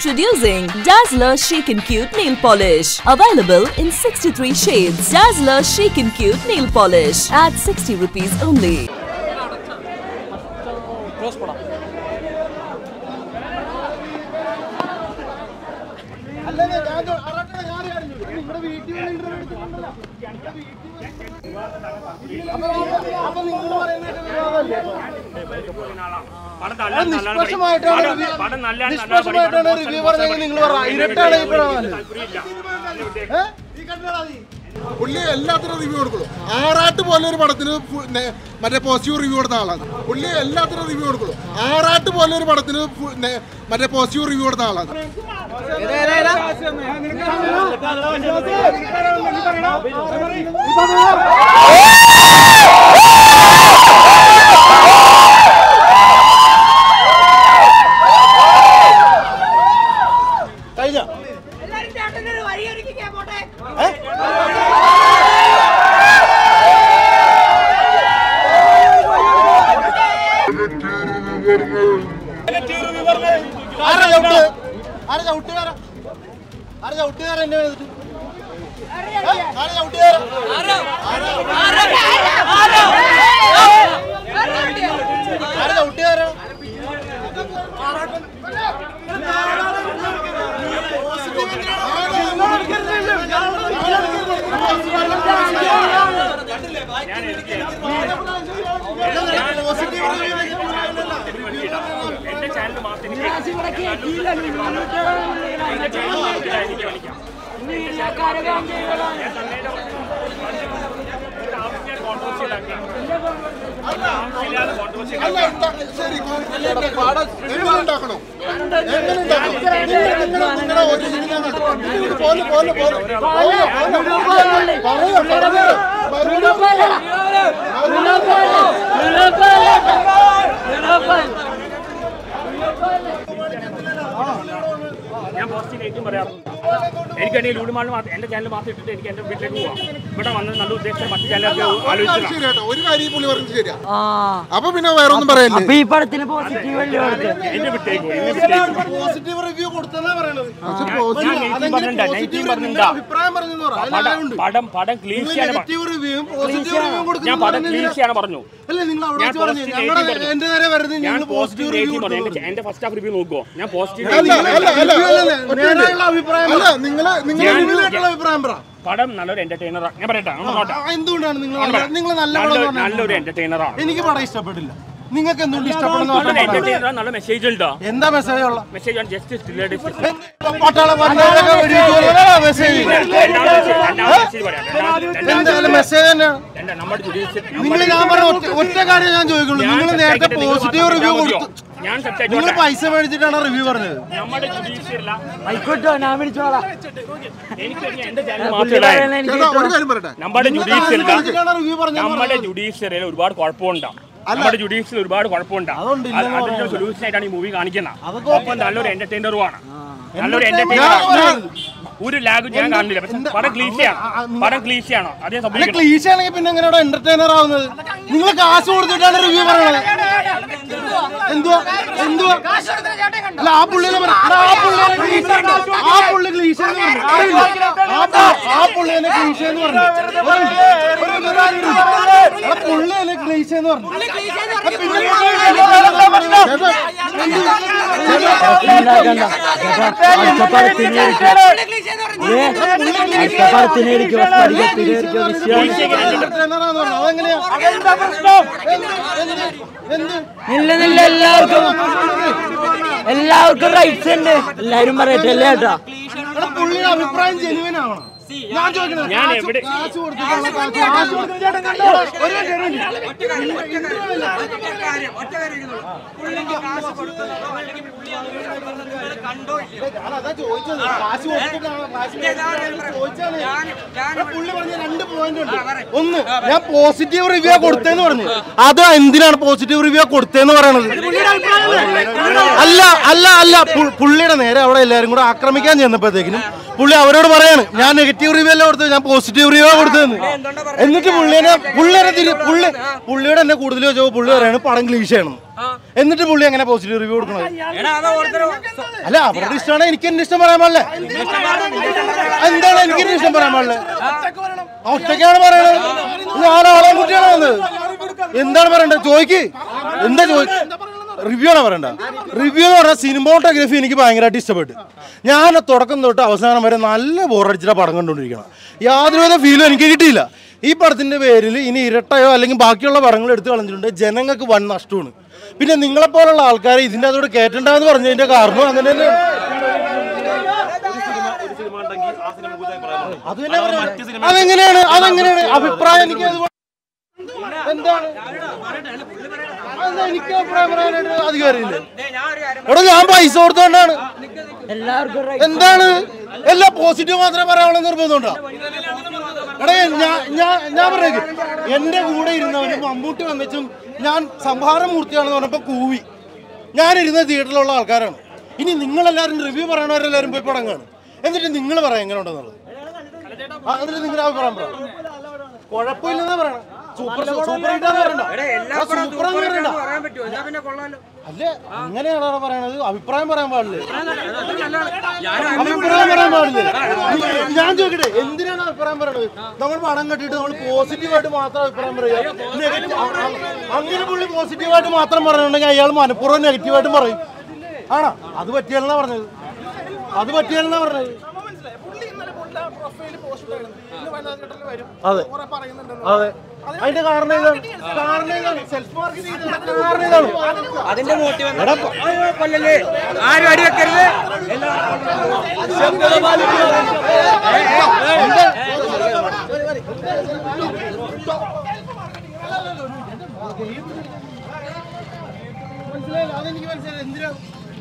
Introducing Dazzler Chic and Cute Nail Polish. Available in 63 shades. Dazzler Chic and Cute Nail Polish at 60 rupees only. നിഷ്പക്ഷമായിട്ടാണ് review നിഷ്പക്ഷമായിട്ടാണ് review പറഞ്ഞെങ്കിൽ നിങ്ങൾ പറ ഇരട്ടാണ് ഈ പറഞ്ഞത് പുള്ളി എല്ലാത്തിനും റിവ്യൂ കൊടുക്കുള്ളൂ ആറാട്ട് പോലെ ഒരു പടത്തിന് ഫു- നെ- മറ്റേ പോസിറ്റീവ് റിവ്യൂ കൊടുത്ത ആളാണ് പുള്ളി എല്ലാത്തിനും റിവ്യൂ കൊടുക്കുള്ളൂ ആറാട്ട് പോലെ ഒരു പടത്തിന് ഫു- നെ- മറ്റേ പോസിറ്റീവ് റിവ്യൂ കൊടുത്ത ആളാണ് കഴിഞ്ഞ എല്ലാരും ചേട്ടനൊരു വഴിയൊരുക്കിക്കാൻ പോട്ടെ ആരാ ചവിട്ട് ആരാ ചവിട്ടുകാരാ ആരാ ചവിട്ടുകാരാ എന്നെ വന്നിട്ട് ഏ? ആരാ ചവിട്ടുകാരാ ആരാ ചവിട്ടുകാരാ എന്റെ ചാനൽ മാത്രം എനിക്ക് അല്ല ഉണ്ടാ- ശരി പടം എങ്ങനെ ഉണ്ടാക്കണോ എങ്ങനെ ഉണ്ടാക്കണം നിങ്ങള് നിങ്ങളെ ഒരു ഇതിനാണ്. പോലെ പോലെ പോലെ പോലെ പോലെ പറയോ പറയോ പറയോ ഞാൻ പോസിറ്റീവ് ഏറ്റവും പറയാറുണ്ട് എനിക്കാണെങ്കിൽ ലൂഡുമാൾ മാത്രം എന്റെ ചാനൽ മാത്രം ഇട്ടിട്ട് എനിക്ക് എന്റെ വീട്ടിലേക്ക് പോവാം ഇവിടെ വന്ന് നല്ല ഉദ്ദേശം മറ്റു ചാനലൊക്കെ ഒരു കാര്യം ആലോചിച്ചതാണ് ശരിയാട്ടോ ഒരു കാര്യം ഈ പുള്ളി പറഞ്ഞത് ശരിയാ അപ്പൊ പിന്നെ വേറെ ഒന്നും പറയല്ലേ അപ്പൊ ഈ പടത്തിന് പോസിറ്റീവ് അല്ലേ കൊടുത്തത് എന്നെ വിട്ടേക്കോ എന്നെ വിട്ടേക്കോ പോസിറ്റീവ് റിവ്യൂ കൊടുത്തെന്നാ പറയണത് പക്ഷെ ഞാൻ പോസിറ്റീവ് നെഗറ്റീവ് അതെങ്ങനെ പറഞ്ഞിട്ടുണ്ടാ positive നെഗറ്റീവ് review? പറഞ്ഞിട്ടുണ്ടാ നിങ്ങളുടെ അഭിപ്രായം പറഞ്ഞെന്ന് പറ അതിൽ പടം ആരുണ്ട്? പടം പടം നിങ്ങൾ ക്ലീശിയാണ് നെഗറ്റീവ് റിവ്യൂവും പോസിറ്റീവ് റിവ്യൂവും ഞാൻ കൊടുക്കുന്നു പടം പറഞ്ഞെങ്കിൽ ക്ലീശിയാണ് പറഞ്ഞു അല്ല നിങ്ങൾ അവിടെ ഞാൻ വെച്ച് പറഞ്ഞു positive ഞങ്ങളുടെ rating പറഞ്ഞു. എന്റെ നേരെ വരുന്നത് ഞാൻ നിങ്ങൾ പോസിറ്റീവ് പോസിറ്റീവ് റിവ്യൂ റേറ്റിംഗ് പറഞ്ഞു കൊടുക്കുന്നു എന്റെ എന്റെ ഫസ്റ്റ് ഹാഫ് റിവ്യൂ നോക്കുമോ ഞാൻ പോസിറ്റീവ് അല്ല അല്ല അല്ല നേരെയുള്ള അഭിപ്രായം അല്ല നിങ്ങള് നിങ്ങൾ ഞാൻ- നിങ്ങളായിട്ടുള്ള അഭിപ്രായം പറ പടം നല്ലൊരു എന്റർടൈനറാണ് ഞാൻ പറയട്ടെ ഒന്ന് നോട്ടെ ആ, എന്തുകൊണ്ടാണ് നിങ്ങൾ നിങ്ങൾ നല്ല പടം നല്ലൊരു- പറഞ്ഞത്? നല്ലൊരു എന്റർടൈനറാണ് എനിക്ക് പടം ഇഷ്ടപ്പെട്ടില്ല നിങ്ങൾക്ക് എന്തുകൊണ്ട് ഇഷ്ടപ്പെടുന്ന നല്ലൊരു പറഞ്ഞാൽ എന്റർടൈനറാണ് നല്ല മെസ്സേജ് ഉണ്ടോ എന്താ മെസ്സേജ് ഉള്ള മെസ്സേജ് ആണ് ജസ്റ്റ് സ്റ്റില്ലേഡ് പട്ടാള പട്ടാളൊക്കെ വെടിവെക്കുമല്ലോ മെസ്സേജ് മെസ്സേജ് പറയാം രണ്ടാമത്തെ- എന്തായാലും മെസ്സേജ് തന്നെയാണ് രണ്ടാ- നമ്മുടെ ജുഡീഷ്യൽ നിങ്ങൾ ഞാൻ പറഞ്ഞ ഒറ്റ ഒറ്റ കാര്യം ഞാൻ ചോദിക്കുള്ളൂ ഞാൻ നിങ്ങൾ set നേരത്തെ ആക്കിയിട്ട് നിങ്ങൾ പോസിറ്റീവ് മാത്രം റിവ്യൂ മതിയോ? കൊടുത്തു ഞാൻ സെറ്റ് നിങ്ങൾ ആയിക്കോട്ടെ പൈസ മേടിച്ചിട്ടാണ് റിവ്യൂ പറഞ്ഞത് നമ്മുടെ ജുഡീഷ്യല്ല ആയിക്കോട്ടോ ഞാൻ വിളിച്ചോളാം എനിക്ക് ഇനി എന്റെ ചാനൽ പുള്ളി മാത്രമേ പറയുന്നത് എനിക്ക് ചേട്ടാ ഒരു കാര്യം പറയട്ടെ നമ്മുടെ ജുഡീഷ്യൽ മേടിച്ചിട്ടാണ് റിവ്യൂ പറഞ്ഞത് നമ്മുടെ ജുഡീഷ്യറിയിൽ ഒരുപാട് കുഴപ്പമുണ്ടാവും നമ്മുടെ ജുഡീഷ്യൽ ഒരുപാട് കുഴപ്പമുണ്ടാവും അതുകൊണ്ട് ഇല്ലെന്ന് അത് അതിന്റെ സൊല്യൂഷൻ ആയിട്ടാണ് ഈ മൂവി കാണിക്കുന്നത് ഒപ്പം നല്ലൊരു എന്റർടൈനറുമാണ് നല്ലൊരു എന്റർടൈനർ ഞാൻ- ഒരു ലാഗും ഞാൻ കാണുന്നില്ല പക്ഷെ പടം ക്ലീശയാണ് പടം ക്ലീശയാണോ അതേ അല്ല സംഭവിക്കണം ക്ലീശ ആണെങ്കിൽ പിന്നെ എങ്ങനെയാണ് എന്റർടൈനർ ആവുന്നത് നിങ്ങൾ കാശ് കൊടുത്തിട്ടാണ് റിവ്യൂ പറയണത് എന്തുവാ എന്തുവാ അല്ല ആ പുള്ളിനെ പറ എടാ, ആ പുള്ളിനെ ക്ലീശ ആ പുള്ളി ക്ലീശ എന്ന് പറഞ്ഞു അറിയില്ല ആ പു- ആ പുള്ളിനെ ക്ലീശ എന്ന് പറഞ്ഞു ഒരു മിനിറ്റ്, ഒരു മിനിറ്റ്, ഒരു മിനിറ്റ്. എടാ, പുള്ളിനെ ക്ലീശ എന്ന് പറഞ്ഞു ഉണ്ടാക്കണ്ട അടുത്ത പടത്തിനായിരിക്കും അടുത്ത പടത്തിനായിരിക്കും പഠിക്കത്തിനായിരിക്കും വിശ്വാസം എന്റർടൈനർ ആന്ന് പറഞ്ഞു അതെങ്ങനെയാ എന്ത് എന്ത് ഇല്ല ഇല്ല എല്ലാവർക്കും എല്ലാവർക്കും റൈറ്റ്സ് ഉണ്ട് എല്ലാരും പറയട്ടെ അല്ലേ ചേട്ടാ എടാ, പുള്ളിയുടെ അഭിപ്രായം ജെനുവിൻ ആവണം ഞാൻ ചോദിക്കണത് ഞാൻ കാശ് എവിടെ- കാശ് കൊടുത്തിട്ടാണ് കാശ് കാശ് കൊടുത്തിട്ട് ചേട്ടൻ കണ്ടോ? ഒരു മിനിറ്റ്, ഒരു മിനിറ്റ്. ഞാൻ അതാ ചോദിച്ചത് കാശ് കൊടുത്തിട്ടാണ് കാശ് കൊടുത്തിട്ടാണ് ചോദിച്ചതാണ് എടാ, പുള്ളി പറഞ്ഞ രണ്ട് പോയിന്റ് ഉണ്ട് ഒന്ന് ഞാൻ പോസിറ്റീവ് റിവ്യൂ കൊടുത്തേന്ന് പറഞ്ഞു അത് എന്തിനാണ് പോസിറ്റീവ് റിവ്യൂ കൊടുത്തേന്ന് പറയണത് അല്ല അല്ല അല്ല പു- പുള്ളിയുടെ നേരെ അവിടെ എല്ലാരും കൂടെ ആക്രമിക്കാൻ ചെന്നപ്പോഴത്തേക്കിനും പുള്ളി അവരോട് പറയാണ് ഞാൻ നെഗറ്റീവ് നെഗറ്റീവ് റിവ്യൂ അല്ല കൊടുത്തത് ഞാൻ പോസിറ്റീവ് റിവ്യൂ കൊടുത്തതെന്ന് എന്നിട്ട് പുള്ളിനെ പുള്ളിനെ തിരി പുള്ളി പുള്ളിയോട് എന്നെ കൂടുതൽ ചോദിച്ചപ്പോൾ പുള്ളി പറയാണ് പടം ക്ലീശയാണ് എന്നിട്ട് പുള്ളി എങ്ങനെ പോസിറ്റീവ് റിവ്യൂ കൊടുക്കണത് അല്ല അവരുടെ ഇഷ്ടമാണ് എനിക്ക് എന്റെ ഇഷ്ടം പറയാൻ പാടില്ലേ എന്താണ് എനിക്ക് എന്റെ ഇഷ്ടം പറയാൻ പാടില്ലേ ആ ഒറ്റയ്ക്കാണ് പറയണത് ഞാൻ ആളെ കുട്ടിയാണ് വന്നത് എന്താണ് പറയണ്ടത് ചോദിക്ക് എന്താ ചോദി റിവ്യൂ ആണ് പറയണ്ട റിവ്യൂ എന്ന് പറഞ്ഞാൽ സിനിമോട്ടോഗ്രഫി എനിക്ക് ഭയങ്കരമായിട്ട് ഇഷ്ടപ്പെട്ടു ഞാൻ തുടക്കം തൊട്ട് അവസാനം വരെ നല്ല ബോറടിച്ചിട്ട് പടം കണ്ടുകൊണ്ടിരിക്കണം യാതൊരുവിധ ഫീലും എനിക്ക് കിട്ടിയില്ല ഈ പടത്തിന്റെ പേരിൽ ഇനി ഇരട്ടയോ അല്ലെങ്കിൽ ബാക്കിയുള്ള പടങ്ങൾ എടുത്തു കളഞ്ഞിട്ടുണ്ട് ജനങ്ങൾക്ക് വൻ നഷ്ടമാണ് പിന്നെ നിങ്ങളെപ്പോലുള്ള ആൾക്കാരെ ഇതിൻ്റെ അതോട് കയറ്റണ്ടെന്ന് പറഞ്ഞതിന്റെ കാരണം അങ്ങനെ തന്നെയാണ് അത് തന്നെ പറഞ്ഞത്. അതെങ്ങനെയാണ് അതെങ്ങനെയാണ് അഭിപ്രായം എനിക്ക് അത് എന്താണ് അതെന്താ എനിക്ക് അഭിപ്രായം പറയാനായിട്ട് അധികാരമില്ല എടാ ഞാൻ പൈസ കൊടുത്തോണ്ടാണ് എല്ലാവർക്കും right. എന്താണ് എല്ലാ പോസിറ്റീവ് മാത്രമേ പറയാനുള്ള നിർബന്ധമുണ്ടോ എടാ ഞാൻ ഞാൻ ഞാൻ പറഞ്ഞേക്ക് എന്റെ കൂടെ ഇരുന്നവനും മമ്മൂട്ടി വന്നിച്ചും ഞാൻ സംഹാര മൂർത്തിയാണെന്ന് പറഞ്ഞപ്പോ കൂവി ഞാൻ ഇരുന്ന തിയേറ്ററിലുള്ള ആൾക്കാരാണ് ഇനി നിങ്ങളെല്ലാവരും റിവ്യൂ പറയണവരെല്ലാവരും പോയി പടം കാണും എന്നിട്ട് നിങ്ങൾ പറയാം എങ്ങനെ ഉണ്ടെന്നുള്ളത് ആ, എന്നിട്ട് നിങ്ങളുടെ അഭിപ്രായം പറ കുഴപ്പമില്ലെന്നാ പറയണം സൂപ്പർ സൂപ്പർ ഹിറ്റാന്ന് പറയണ്ട ആ, സൂപ്പർ എന്ന് പറയണ്ട അല്ലേ അങ്ങനെയാണോ പറയണത് അഭിപ്രായം പറയാൻ പാടില്ലേ അഭിപ്രായം പറയാൻ പാടില്ലേ ഞാൻ ചോദിക്കട്ടെ എന്തിനാണ് അഭിപ്രായം പറയണത് നമ്മൾ പണം കെട്ടിട്ട് നമ്മൾ പോസിറ്റീവായിട്ട് മാത്രം അഭിപ്രായം പറയുക നെഗറ്റീവ് അങ്ങനെ പുള്ളി പോസിറ്റീവായിട്ട് മാത്രം പറയണമെങ്കിൽ അയാൾ മനഃപൂർവ്വം നെഗറ്റീവായിട്ടും പറയും ആണോ അത് പറ്റിയാലെന്നാ പറഞ്ഞത് അത് പറ്റിയാലെന്നാ പറഞ്ഞത് അതെ അതെ അതിന്റെ കാരണം ഇതാണ് കാരണം ഇതാണ് സെൽഫ് മാർക്കറ്റിംഗ് കാരണം ഇതാണ് അതിന്റെ മോട്ടീവ് എടാ, കൊല്ലല്ലേ ആരും അടി വെക്കരുത് മനസ്സിലായില്ല അതെനിക്ക് മനസ്സിലായില്ല എന്തിനാ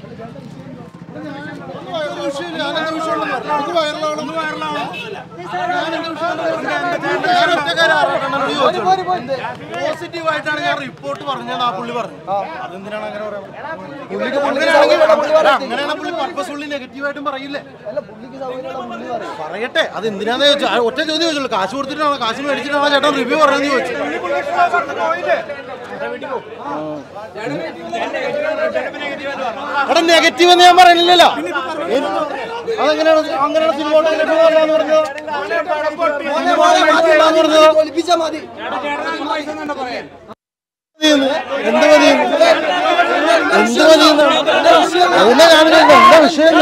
ഒരു വിഷയമില്ല ഞാൻ എന്റെ വിഷയമുണ്ടെന്ന് പറഞ്ഞു. ഇത് വൈറലാവണം ഇത് വൈറലാവണം ഞാൻ എന്റെ വിഷയം ഞാൻ ഒറ്റക്കാരാണ് പോസിറ്റീവായിട്ടാണ് ഞാൻ റിപ്പോർട്ട് പറഞ്ഞത് ആ പുള്ളി പറഞ്ഞു അതെന്തിനാണ് അങ്ങനെ പറയുന്നത് അങ്ങനെയാണ് പുള്ളി പർപ്പസ്ഫുള്ളി നെഗറ്റീവായിട്ടും പറയില്ലേ പറയട്ടെ അത് എന്തിനാന്ന് ചോദിച്ചു ആ ഒറ്റ ചോദ്യം ചോദിച്ചുള്ളൂ കാശ് കൊടുത്തിട്ടാണോ കാശ് മേടിച്ചിട്ടാണോ ചേട്ടൻ റിവ്യൂ പറഞ്ഞെന്ന് ചോദിച്ചു എടാ നെഗറ്റീവ് എന്ന് ഞാൻ പറയുന്നില്ലല്ലോ അതെങ്ങനെയാണ് അങ്ങനെയാണ് സിനിമ എന്ന് പറഞ്ഞത് എന്ത് മതി എന്ത് മതി അതിനെ ഞാൻ എന്താ വിഷയം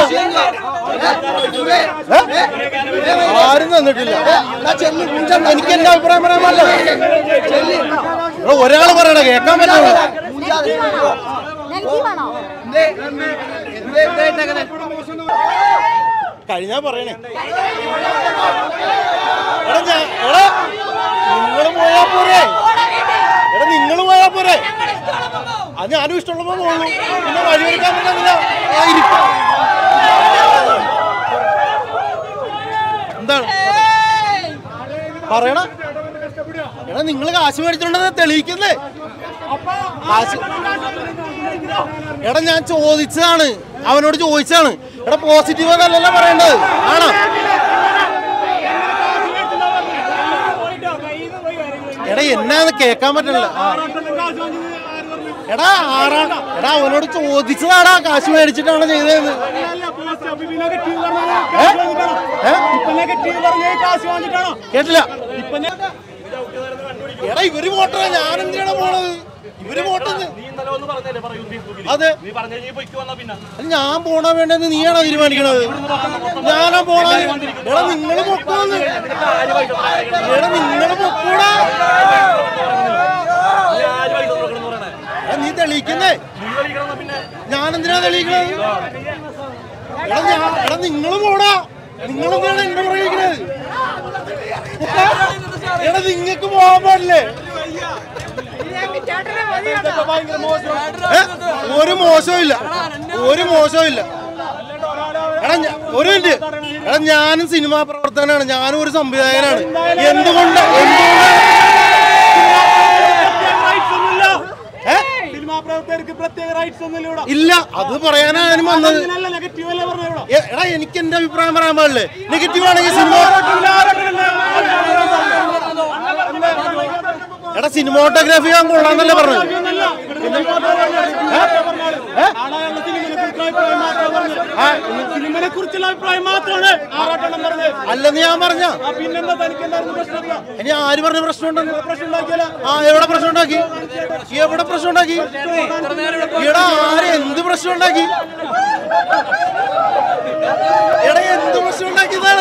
ആരും തന്നിട്ടില്ല എനിക്ക് എന്റെ അഭിപ്രായം പറയാൻ പാടില്ല ഒരാൾ പറയണ കേൾക്കാൻ പറ്റുള്ളൂ കഴിഞ്ഞാ പറയണേ എടാ ഞാൻ എടാ നിങ്ങള് പോയാ പോരെ എടാ നിങ്ങള് പോയാ പോരെ അത് ഞാനും ഇഷ്ടമുള്ളപ്പോ പോകുള്ളൂ പിന്നെ വഴിയൊരുക്കാൻ പറ്റില്ല ആയിരിക്കും എന്താണ് പറയണ എടാ നിങ്ങൾ കാശ് മേടിച്ചോണ്ടത് തെളിയിക്കുന്നേ കാശ് എടാ ഞാൻ ചോദിച്ചതാണ് അവനോട് ചോദിച്ചതാണ് എടാ പോസിറ്റീവ് എന്നല്ലല്ലോ പറയേണ്ടത് ആണോ എടാ എന്നാന്ന് കേക്കാൻ പറ്റണില്ല ആ. എടാ ആറാ എടാ അവനോട് ചോദിച്ചതാടാ കാശ് മേടിച്ചിട്ടാണ് ചെയ്തതെന്ന് ഏ? ഏ? കേട്ടില്ല എടാ ഇവര് വോട്ടറാ ഞാൻ എന്തിനാണ് പോണത് ഇവര് വോട്ടെന്ന് അതെ അല്ല, ഞാൻ പോണോ വേണ്ടെന്ന് നീയാണോ തീരുമാനിക്കണത് ഞാനാ പോണത് എടാ നിങ്ങള് പൊക്കോന്ന് എടാ നിങ്ങള് പൊക്കൂടാ എടാ, നീ തെളിയിക്കുന്നേ ഞാൻ എന്തിനാ തെളിയിക്കണത് എടാ ഞാൻ എടാ നിങ്ങള് പോടാ നിങ്ങളെന്തിനാണ് എന്നെ പറയിക്കണത് എടാ നിങ്ങക്ക് പോകാൻ പാടില്ലേ ഏ? ഒരു മോശവും ഇല്ല ഒരു മോശവും ഇല്ല എടാ ഞാ- ഒരു മിനിറ്റ് എടാ ഞാനും സിനിമാ പ്രവർത്തകനാണ് ഞാനും ഒരു സംവിധായകനാണ് എന്തുകൊണ്ട് എന്തുകൊണ്ട് ഏ? പ്രവർത്തകർക്ക് പ്രത്യേക റൈറ്റ്സ് ഒന്നുമില്ല ഇവിടെ ഇല്ല അത് പറയാനാണ് ഞാൻ വന്നത് അങ്ങനെയല്ല നെഗറ്റീവ് അല്ല പറഞ്ഞത് ഇവിടെ എ- എടാ എനിക്ക് എന്റെ അഭിപ്രായം പറയാൻ പാടില്ലേ നെഗറ്റീവ് ആണെങ്കിൽ സിനിമ എടാ സിനിമോട്ടോഗ്രാഫി ഞാൻ കൊള്ളാന്നല്ലേ പറഞ്ഞത് സിനിമനെ കുറിച്ചുള്ള അഭിപ്രായം മാത്രമാണ് ആറാട്ടെണ്ണം പറഞ്ഞത് അല്ലെന്ന് ഞാൻ പറഞ്ഞ ആ, പിന്നെന്താ തനിക്ക് എന്തായിരുന്നു പ്രശ്നം ഇനി ആര് പറഞ്ഞ പ്രശ്നം ഉണ്ടെന്ന് പ്രശ്നം ഉണ്ടാക്കിയാലോ ആ എവിടെ പ്രശ്നം ഉണ്ടാക്കി എവിടെ പ്രശ്നം ഉണ്ടാക്കി എടാ ആര് എന്ത് പ്രശ്നം ഉണ്ടാക്കി എടാ എന്ത് പ്രശ്നം ഉണ്ടാക്കിയതാണ്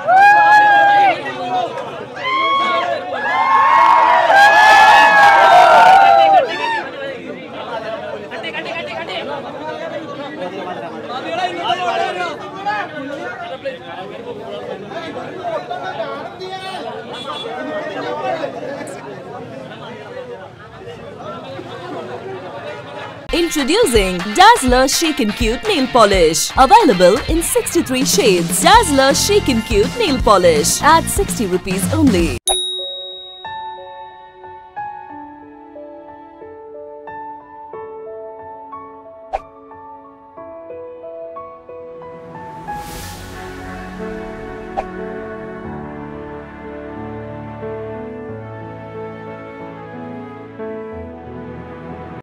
Introducing Dazzler Chic and Cute Nail Polish. Available in 63 shades. Dazzler Chic and Cute Nail Polish at 60 rupees only.